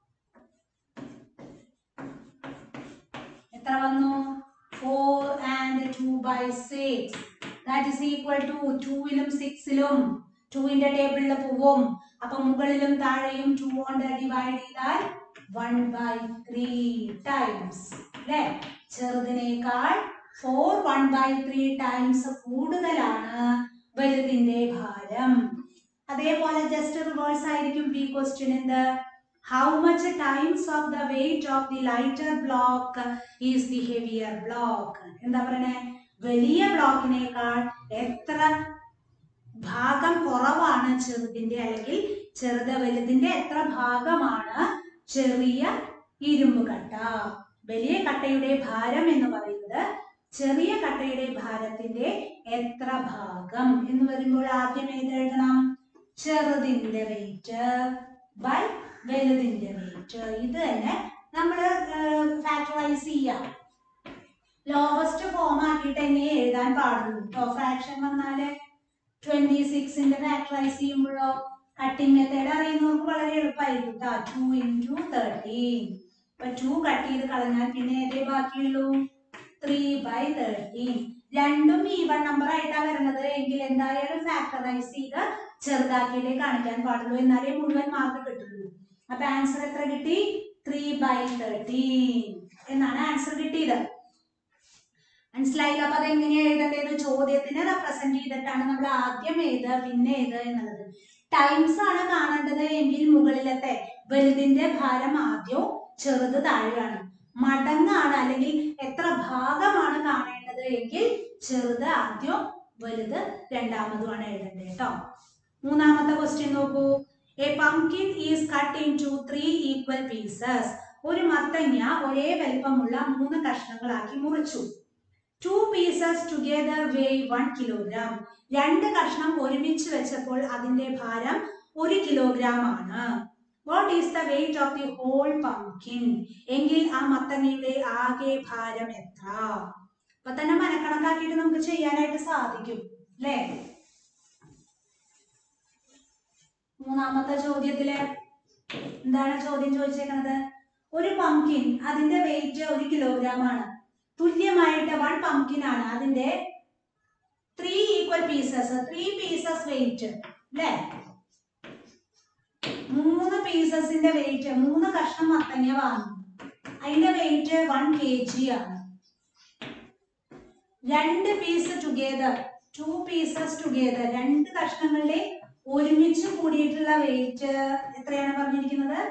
എത്ര വന്നു four and two by six that is equal to ടൂവിലും സിക്സിലും ടൂവിന്റെ ടേബിളിൽ പോവും അപ്പൊ മുകളിലും താഴെയും ടു കൊണ്ട് ഡിവൈഡ് ചെയ്താൽ വൺ ബൈ ത്രീ ടൈംസ് അല്ലെ ചെറുതിനേക്കാൾ four one by three times കൂടുതലാണ് വലുതിന്റെ ഭാരം അതേപോലെ ജസ്റ്റ് റിവേഴ്സ് ആയിരിക്കും ബി ക്വസ്റ്റ്യൻ എന്ത് how much times of the weight of the lighter block is the heavier block എന്താ പറയണേ വലിയ ബ്ലോക്കിനേക്കാൾ എത്ര ഭാഗം കുറവാണ് ചെറുതിന്റെ അല്ലെങ്കിൽ ചെറുത് വലുതിന്റെ എത്ര ഭാഗമാണ് ചെറിയ ഇരുമ്പ് കട്ട വലിയ കട്ടയുടെ ഭാരം എന്ന് പറയുന്നത് ചെറിയ കട്ടയുടെ ഭാരത്തിന്റെ എത്ര ഭാഗം എന്ന് വരുമ്പോൾ ആദ്യം ഏത് എഴുതണം ചെറുതിന്റെ വെയിറ്റ് ബൈ വലുതിന്റെ വെയിറ്റ് ഇത് തന്നെ നമ്മൾ ഫാക്ടറൈസ് ചെയ്യാം ലോവസ്റ്റ് ഫോം ആക്കിയിട്ട് തന്നെ എഴുതാൻ പാടുള്ളൂ കേട്ടോ ഫ്രാക്ഷൻ വന്നാല് ട്വന്റി സിക്സിന്റെ ഫാക്ടറൈസ് ചെയ്യുമ്പോഴോ കട്ടിംഗ് മെത്തേഡ് അറിയുന്നവർക്ക് വളരെ എളുപ്പമായിരിക്കും കേട്ടോ ടു ഇൻറ്റു തേർട്ടീൻ ഇപ്പൊ ടു കട്ട് ചെയ്ത് കളഞ്ഞാൽ പിന്നെ ഏതേ ബാക്കിയുള്ളൂ ത്രീ ബൈ തേർട്ടീൻ രണ്ടും ഈവൺ നമ്പർ ആയിട്ടാണ് വരുന്നത് എങ്കിൽ എന്തായാലും ഫാക്ടറൈസ് ചെയ്ത് ചെറുതാക്കിയിട്ടേ കാണിക്കാൻ പാടുള്ളൂ എന്നാലേ മുഴുവൻ മാർക്ക് കിട്ടുള്ളൂ അപ്പൊ ആൻസർ എത്ര കിട്ടി ത്രീ ബൈ തേർട്ടീൻ എന്നാണ് ആൻസർ കിട്ടിയത് മനസ്സിലായില്ല അപ്പൊ അതെങ്ങനെയാ എഴുതേണ്ടത് ചോദ്യത്തിനെ റെപ്രസെന്റ് ചെയ്തിട്ടാണ് നമ്മൾ ആദ്യം ഏത് പിന്നെ ഏത് എന്നുള്ളത് ടൈംസ് ആണ് കാണേണ്ടത് എങ്കിൽ മുകളിലത്തെ വലുതിന്റെ ഭാരം ആദ്യവും ചെറുത് താഴെയാണ് മടങ്ങാണ് അല്ലെങ്കിൽ എത്ര ഭാഗമാണ് കാണേണ്ടത് എങ്കിൽ ചെറുത് ആദ്യം വലുത് രണ്ടാമതുമാണ് എഴുതേണ്ടത് കേട്ടോ മൂന്നാമത്തെ ക്വസ്റ്റ്യൻ നോക്കൂ A pumpkin is cut into three equal pieces ഒരു മത്തങ്ങ ഒരേ വലിപ്പമുള്ള മൂന്ന് കഷ്ണങ്ങളാക്കി മുറിച്ചു two pieces together weigh one kilogram രണ്ട് കഷ്ണം ഒരുമിച്ച് വെച്ചപ്പോൾ അതിന്റെ ഭാരം ഒരു കിലോഗ്രാം ആണ് what is the weight of the whole pumpkin എങ്കിൽ ആ മത്തങ്ങയുടെ ആകെ ഭാരം എത്ര അപ്പൊ തന്നെ മനക്കണക്കാക്കിയിട്ട് നമുക്ക് ചെയ്യാനായിട്ട് സാധിക്കും അല്ലേ മൂന്നാമത്തെ ചോദ്യത്തില് എന്താണ് ചോദ്യം ചോദിച്ചേക്കണത് ഒരു പംകിൻ അതിന്റെ വെയിറ്റ് ഒരു കിലോഗ്രാം ആണ് തുല്യമായിട്ട് വൺ പംകിൻ ആണ് അതിന്റെ three equal pieces three pieces weight അല്ലേ മൂന്ന് പീസസിന്റെ വെയിറ്റ് മൂന്ന് കഷ്ണം മത്തങ്ങ വാങ്ങി അതിന്റെ വെയിറ്റ് വൺ കെ ജി ആണ് രണ്ട് piece together two pieces together രണ്ട് കഷ്ണങ്ങളുടെ ഒരുമിച്ച് കൂടിയിട്ടുള്ള വെയിറ്റ് എത്രയാണ് പറഞ്ഞിരിക്കുന്നത്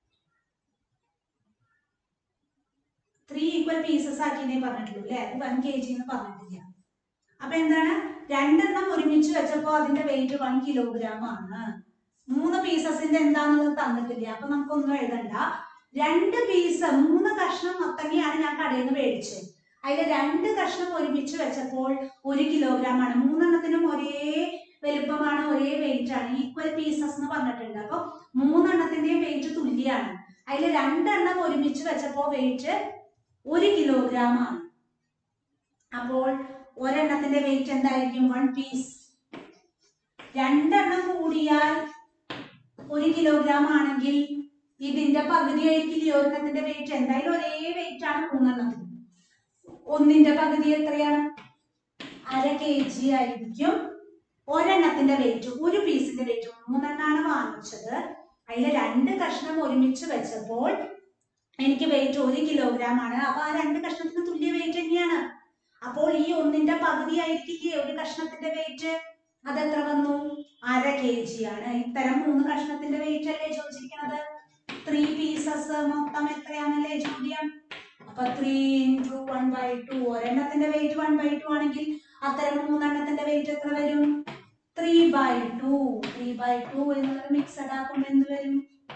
ത്രീ ഈക്വൽ പീസസ് ആക്കിയേ പറഞ്ഞിട്ടുള്ളൂ അല്ലെ അത് വൺ കെ ജി എന്ന് പറഞ്ഞിട്ടില്ല അപ്പൊ എന്താണ് രണ്ടെണ്ണം ഒരുമിച്ച് വെച്ചപ്പോ അതിന്റെ വെയിറ്റ് വൺ കിലോഗ്രാം ആണ് മൂന്ന് പീസസിന്റെ എന്താന്നുള്ളത് തന്നിട്ടില്ല അപ്പൊ നമുക്കൊന്നും എഴുതണ്ട രണ്ട് പീസ് മൂന്ന് കഷ്ണം മത്തങ്ങയാണ് ഞാൻ കടയിൽ നിന്ന് മേടിച്ചത് അതിൽ രണ്ട് കഷ്ണം ഒരുമിച്ച് വെച്ചപ്പോൾ ഒരു കിലോഗ്രാം ആണ് മൂന്നെണ്ണത്തിനും ഒരേ വലുപ്പമാണ് ഒരേ വെയിറ്റ് ആണ് ഈക്വൽ പീസസ് എന്ന് പറഞ്ഞിട്ടുണ്ട് അപ്പൊ മൂന്നെണ്ണത്തിന്റെയും വെയിറ്റ് തുല്യമാണ് അതിൽ രണ്ടെണ്ണം ഒരുമിച്ച് വെച്ചപ്പോ വെയിറ്റ് ഒരു കിലോഗ്രാം ആണ് അപ്പോൾ ഒരെണ്ണത്തിന്റെ വെയിറ്റ് എന്തായിരിക്കും വൺ പീസ് രണ്ടെണ്ണം കൂടിയാൽ ഒരു കിലോഗ്രാം ആണെങ്കിൽ ഇതിന്റെ പകുതിയായിരിക്കില്ല ഒരെണ്ണത്തിന്റെ വെയിറ്റ് എന്തായാലും ഒരേ വെയിറ്റ് ആണ് മൂന്നെണ്ണത്തിന് ഒന്നിന്റെ പകുതി എത്രയാണ് അര കെ ജി ആയിരിക്കും ഒരെണ്ണത്തിന്റെ വെയിറ്റ് ഒരു പീസിന്റെ വെയിറ്റ് മൂന്നെണ്ണാണ് വാങ്ങിച്ചത് അതിൽ രണ്ട് കഷ്ണം ഒരുമിച്ച് വെച്ചപ്പോൾ എനിക്ക് വെയിറ്റ് ഒരു കിലോഗ്രാം ആണ് അപ്പൊ ആ രണ്ട് കഷ്ണത്തിന് തുല്യ വെയിറ്റ് തന്നെയാണ് അപ്പോൾ ഈ ഒന്നിന്റെ പകുതി ആയിരിക്കില്ലേ ഒരു കഷ്ണത്തിന്റെ വെയിറ്റ് അതെത്ര വന്നു അര കെ ജി ആണ് ഇത്തരം മൂന്ന് കഷ്ണത്തിന്റെ വെയിറ്റ് അല്ലേ ചോദിച്ചിരിക്കുന്നത് ത്രീ പീസസ് മൊത്തം എത്രയാണല്ലേ ചോദ്യം അപ്പൊ three into one by two ഒരെണ്ണത്തിന്റെ വെയിറ്റ് വൺ ബൈ ടു ആണെങ്കിൽ അത്തരം മൂന്നെണ്ണത്തിന്റെ വെയിറ്റ് എത്ര വരും three by two three by two എന്നുള്ളത് മിക്സഡ് ആക്കുമ്പോൾ എന്ത് വരും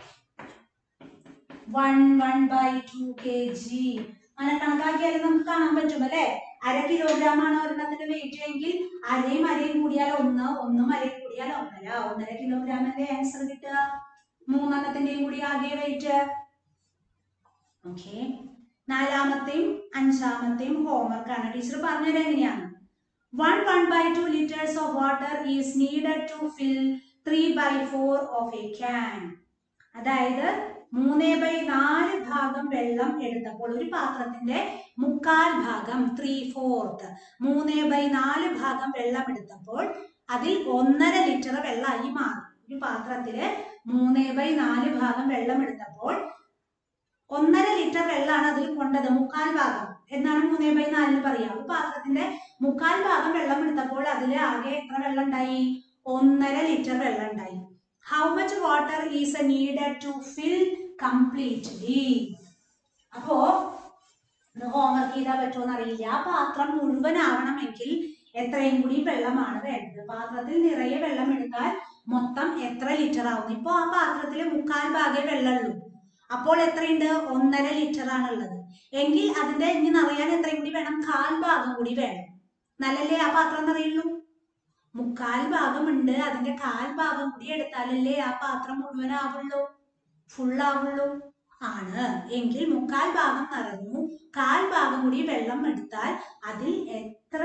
one one by two K G അങ്ങനെ കണക്കാക്കിയാലും നമുക്ക് കാണാൻ പറ്റും അല്ലെ അര കിലോഗ്രാം ആണ് ഒരെണ്ണത്തിന്റെ വെയിറ്റ് എങ്കിൽ അരയും അരയും കൂടിയാൽ ഒന്ന് ഒന്നും അരയും കൂടിയാൽ ഒന്നര ഒന്നര കിലോഗ്രാമിന്റെ ആൻസർ കിട്ടുക മൂന്നെണ്ണത്തിന്റെയും കൂടി ആകെ വെയിറ്റ് ഓക്കെ നാലാമത്തെയും അഞ്ചാമത്തെയും ഹോംവർക്ക് ആണ് ടീച്ചർ പറഞ്ഞത് എങ്ങനെയാണ് one one by two litres of water is needed to fill three by four of a can അതായത് മൂന്ന് ബൈ നാല് ഭാഗം വെള്ളം എടുത്തപ്പോൾ ഒരു പാത്രത്തിന്റെ മുക്കാൽ ഭാഗം ത്രീ ഫോർത്ത് മൂന്ന് ബൈ നാല് ഭാഗം വെള്ളം എടുത്തപ്പോൾ അതിൽ ഒന്നര ലിറ്റർ വെള്ളമായി മാറി ഒരു പാത്രത്തില് മൂന്ന് ബൈ നാല് ഭാഗം വെള്ളം എടുത്തപ്പോൾ ഒന്നര ലിറ്റർ വെള്ളമാണ് അതിൽ കൊണ്ടത് മുക്കാൽ ഭാഗം എന്നാണ് മൂന്നേ ബൈ നാലിന് പറയാ ഒരു പാത്രത്തിന്റെ മുക്കാൽ ഭാഗം വെള്ളം എടുത്തപ്പോൾ അതിൽ ആകെ എത്ര വെള്ളം ഉണ്ടായി ഒന്നര ലിറ്റർ വെള്ളം ഉണ്ടായി how much water is needed to fill completely അപ്പോ ഇത് ഹോംവർക്ക് ചെയ്താൽ പറ്റുമോ അറിയില്ല ആ പാത്രം മുഴുവനാവണമെങ്കിൽ എത്രയും കൂടി വെള്ളമാണ് വേണ്ടത് പാത്രത്തിൽ നിറയെ വെള്ളം എടുത്താൽ മൊത്തം എത്ര ലിറ്റർ ആവും ഇപ്പൊ ആ പാത്രത്തിൽ മുക്കാൽ ഭാഗേ വെള്ളമുള്ളൂ അപ്പോൾ എത്രയുണ്ട് ഒന്നര ലിറ്റർ ആണുള്ളത് എങ്കിൽ അതിന്റെ ഇനി നിറയാൻ എത്രയും കൂടി വേണം കാൽ ഭാഗം കൂടി വേണം നല്ലല്ലേ ആ പാത്രം നിറയുള്ളൂ മുക്കാൽ ഭാഗമുണ്ട് അതിന്റെ കാൽ ഭാഗം കൂടി എടുത്താലല്ലേ ആ പാത്രം മുഴുവനാവുള്ളൂ ഫുള്ളാവുള്ളൂ ആണ് എങ്കിൽ മുക്കാൽ ഭാഗം നിറഞ്ഞു കാൽ ഭാഗം കൂടി വെള്ളം എടുത്താൽ അതിൽ എത്ര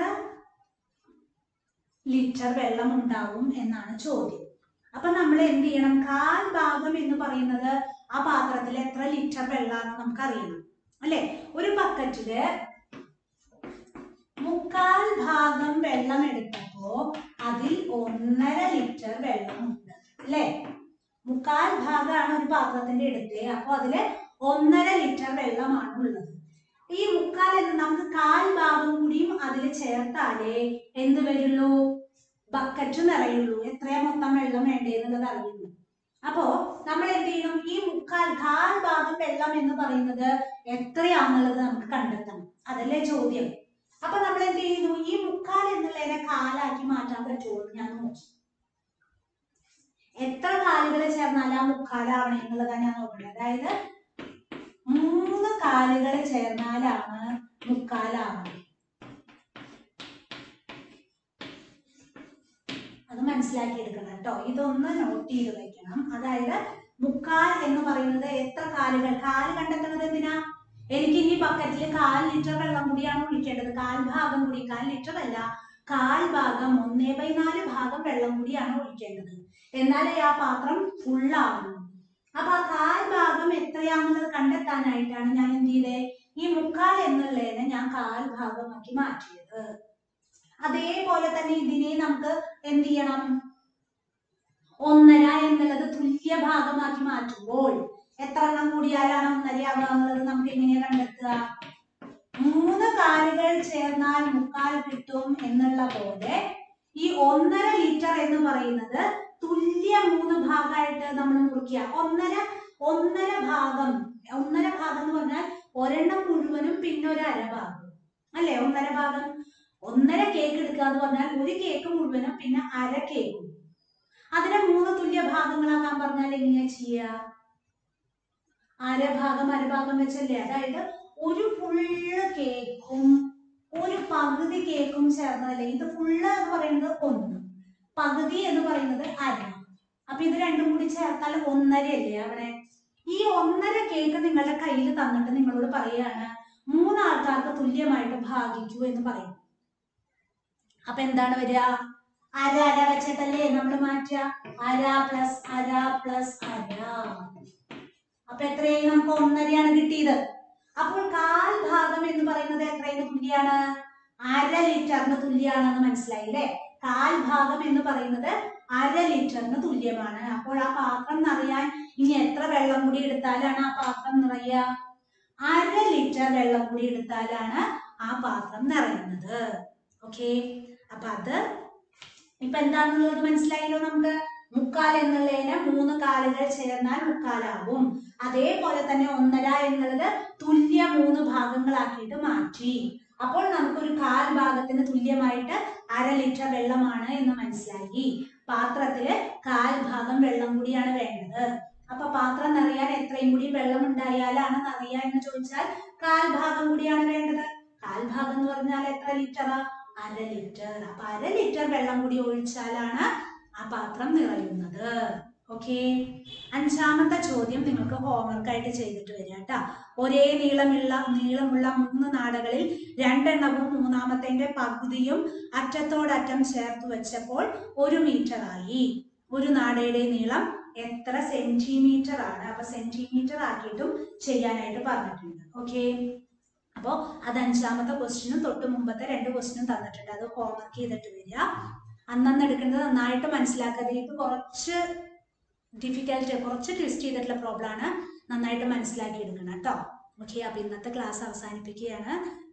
ലിറ്റർ വെള്ളം ഉണ്ടാവും എന്നാണ് ചോദ്യം അപ്പൊ നമ്മൾ എന്ത് ചെയ്യണം കാൽ ഭാഗം എന്ന് പറയുന്നത് ആ പാത്രത്തിൽ എത്ര ലിറ്റർ വെള്ളാന്ന് നമുക്ക് അറിയണം അല്ലെ ഒരു ബക്കറ്റില് മുക്കാൽ ഭാഗം വെള്ളം എടുത്തപ്പോ അതിൽ ഒന്നര ലിറ്റർ വെള്ളമുണ്ട് അല്ലെ മുക്കാൽ ഭാഗമാണ് ഒരു പാത്രത്തിന്റെ എടുത്തേ അപ്പൊ അതില് ഒന്നര ലിറ്റർ വെള്ളമാണ് ഉള്ളത് ഈ മുക്കാൽ എന്ന് നമുക്ക് കാൽ ഭാഗം കൂടിയും അതിൽ ചേർത്താലേ എന്ത് വരുള്ളൂ ബക്കറ്റ് നിറയുള്ളൂ എത്രയാ മൊത്തം വെള്ളം വേണ്ടേ എന്നുള്ളത് അറിയുള്ളൂ അപ്പോ നമ്മൾ എന്ത് ചെയ്യണം ഈ മുക്കാൽ കാൽ ഭാഗം വെള്ളം എന്ന് പറയുന്നത് എത്രയാണെന്നുള്ളത് നമുക്ക് കണ്ടെത്തണം അതല്ലേ ചോദ്യം അപ്പൊ നമ്മൾ എന്ത് ചെയ്യുന്നു ഈ മുക്കാൽ എന്നുള്ളതിനെ കാലാക്കി മാറ്റാൻ പറ്റുമോ എന്ന് ഞാൻ നോക്കി എത്ര കാലുകൾ ചേർന്നാൽ ആ മുക്കാലാവണേ എന്നുള്ളതാണ് ഞാൻ നോക്കുന്നത് അതായത് മൂന്ന് കാലുകൾ ചേർന്നാലാണ് മുക്കാലാവണേ അത് മനസ്സിലാക്കി എടുക്കണം കേട്ടോ ഇതൊന്ന് നോട്ട് ചെയ്ത് വെക്കണം അതായത് മുക്കാൽ എന്ന് പറയുന്നത് എത്ര കാലുകൾ കാല് കണ്ടെത്തുന്നത് എന്തിനാ എനിക്ക് ഇനി ബക്കറ്റിൽ കാൽ ലിറ്റർ വെള്ളം കൂടിയാണ് ഒഴിക്കേണ്ടത് കാൽ ഭാഗം കൂടി കാൽ ലിറ്റർ അല്ല കാൽ ഭാഗം ഒന്നേ ബൈ നാല് ഭാഗം വെള്ളം കൂടിയാണ് ഒഴിക്കേണ്ടത് എന്നാലേ ആ പാത്രം ഫുള്ളാവുള്ളൂ അപ്പൊ ആ കാൽ ഭാഗം എത്രയാണെന്നുള്ളത് കണ്ടെത്താനായിട്ടാണ് ഞാൻ എന്ത് ചെയ്തേ ഈ മുക്കാൽ എന്നുള്ളതിനെ ഞാൻ കാൽ ഭാഗമാക്കി മാറ്റിയത് അതേപോലെ തന്നെ ഇതിനെ നമുക്ക് എന്ത് ചെയ്യണം ഒന്നര എന്നുള്ളത് തുല്യ ഭാഗമാക്കി മാറ്റുമ്പോൾ എത്ര എണ്ണം കൂടിയാലാണ് ഒന്നരയാവുക എന്നുള്ളത് നമുക്ക് എങ്ങനെയാ കണ്ടെത്തുക മൂന്ന് കാലുകൾ ചേർന്നാൽ മുക്കാൽ കിട്ടും എന്നുള്ള പോലെ ഈ ഒന്നര ലിറ്റർ എന്ന് പറയുന്നത് തുല്യ മൂന്ന് ഭാഗമായിട്ട് നമ്മൾ മുറിക്കുക ഒന്നര ഒന്നര ഭാഗം ഒന്നര ഭാഗം എന്ന് പറഞ്ഞാൽ ഒരെണ്ണം മുഴുവനും പിന്നെ ഒരു അര ഭാഗം അല്ലെ ഒന്നര ഭാഗം ഒന്നര കേക്ക് എടുക്കുക എന്ന് പറഞ്ഞാൽ ഒരു കേക്ക് മുഴുവനും പിന്നെ അര കേക്കും അതിനെ മൂന്ന് തുല്യ ഭാഗങ്ങളാക്കാൻ പറഞ്ഞാൽ എങ്ങനെയാ ചെയ്യുക അരഭാഗം അരഭാഗം വെച്ചല്ലേ അതായത് ഒരു ഫുള്ള് കേക്കും ഒരു പകുതി കേക്കും ചേർന്നതല്ലേ ഇത് ഫുള്ള് എന്ന് പറയുന്നത് ഒന്ന് പകുതി എന്ന് പറയുന്നത് അര അപ്പൊ ഇത് രണ്ടും കൂടി ചേർത്താൽ ഒന്നര അല്ലേ അവിടെ ഈ ഒന്നര കേക്ക് നിങ്ങളുടെ കയ്യിൽ തന്നിട്ട് നിങ്ങളോട് പറയാണ് മൂന്നാൾക്കാർക്ക് തുല്യമായിട്ട് ഭാഗിക്കൂ എന്ന് പറയും അപ്പൊ എന്താണ് വരിക അര അര വെച്ചിട്ടല്ലേ നമ്മൾ മാറ്റുക അര പ്ലസ് അര പ്ലസ് അര അപ്പൊ എത്രയായി നമുക്ക് ഒന്നരയാണ് കിട്ടിയത് അപ്പോൾ കാൽ ഭാഗം എന്ന് പറയുന്നത് എത്രയാണ് തുല്യാണ് അര ലിറ്ററിന് തുല്യാണെന്ന് മനസ്സിലായി അല്ലേ കാൽ ഭാഗം എന്ന് പറയുന്നത് അര ലിറ്ററിന് തുല്യമാണ് അപ്പോൾ ആ പാത്രം നിറയാൻ ഇനി എത്ര വെള്ളം കൂടി എടുത്താലാണ് ആ പാത്രം നിറയുക അര ലിറ്റർ വെള്ളം കൂടി എടുത്താലാണ് ആ പാത്രം നിറയുന്നത് ഓക്കെ അപ്പൊ അത് ഇപ്പൊ എന്താണെന്നുള്ളത് മനസ്സിലായല്ലോ നമുക്ക് മുക്കാൽ എന്നുള്ളതിന് മൂന്ന് കാലുകൾ ചേർന്നാൽ മുക്കാലാവും അതേപോലെ തന്നെ ഒന്നര എന്നുള്ളത് തുല്യ മൂന്ന് ഭാഗങ്ങളാക്കിയിട്ട് മാറ്റി അപ്പോൾ നമുക്കൊരു കാൽ ഭാഗത്തിന് തുല്യമായിട്ട് അര ലിറ്റർ വെള്ളമാണ് എന്ന് മനസ്സിലായി പാത്രത്തില് കാൽ ഭാഗം വെള്ളം കൂടിയാണ് വേണ്ടത് അപ്പൊ പാത്രം നിറയാൻ എത്രയും കൂടി വെള്ളം ഉണ്ടായാലാണ് നിറയുക എന്ന് ചോദിച്ചാൽ കാൽ ഭാഗം കൂടിയാണ് വേണ്ടത് കാൽ ഭാഗം എന്ന് പറഞ്ഞാൽ എത്ര ലിറ്ററാ അര ലിറ്റർ അപ്പൊ അര ലിറ്റർ വെള്ളം കൂടി ഒഴിച്ചാലാണ് ആ പാത്രം നിറയുന്നത് ഓക്കെ അഞ്ചാമത്തെ ചോദ്യം നിങ്ങൾക്ക് ഹോംവർക്ക് ആയിട്ട് ചെയ്തിട്ട് വരിക കേട്ടോ ഒരേ നീളമുള്ള നീളമുള്ള മൂന്ന് നാടകളിൽ രണ്ടെണ്ണവും മൂന്നാമത്തെ പകുതിയും അറ്റത്തോടറ്റം ചേർത്ത് വെച്ചപ്പോൾ ഒരു മീറ്റർ ആയി ഒരു നാടയുടെ നീളം എത്ര സെന്റിമീറ്റർ ആണ് അപ്പൊ സെന്റിമീറ്റർ ആക്കിയിട്ടും ചെയ്യാനായിട്ട് പറഞ്ഞിട്ടുണ്ട് ഓക്കെ അപ്പോൾ അത് അഞ്ചാമത്തെ ക്വസ്റ്റിനും തൊട്ട് മുമ്പത്തെ രണ്ട് ക്വസ്റ്റിനും തന്നിട്ടുണ്ട് അത് ഹോംവർക്ക് ചെയ്തിട്ട് വരിക അന്നന്ന് എടുക്കേണ്ടത് നന്നായിട്ട് മനസ്സിലാക്കാതെ ഇത് കുറച്ച് ഡിഫിക്കൽട്ട് കുറച്ച് ട്വിസ്റ്റ് ചെയ്തിട്ടുള്ള പ്രോബ്ലം ആണ് നന്നായിട്ട് മനസ്സിലാക്കി എടുക്കണം കേട്ടോ ഓക്കെ അപ്പൊ ഇന്നത്തെ ക്ലാസ് അവസാനിപ്പിക്കുകയാണ്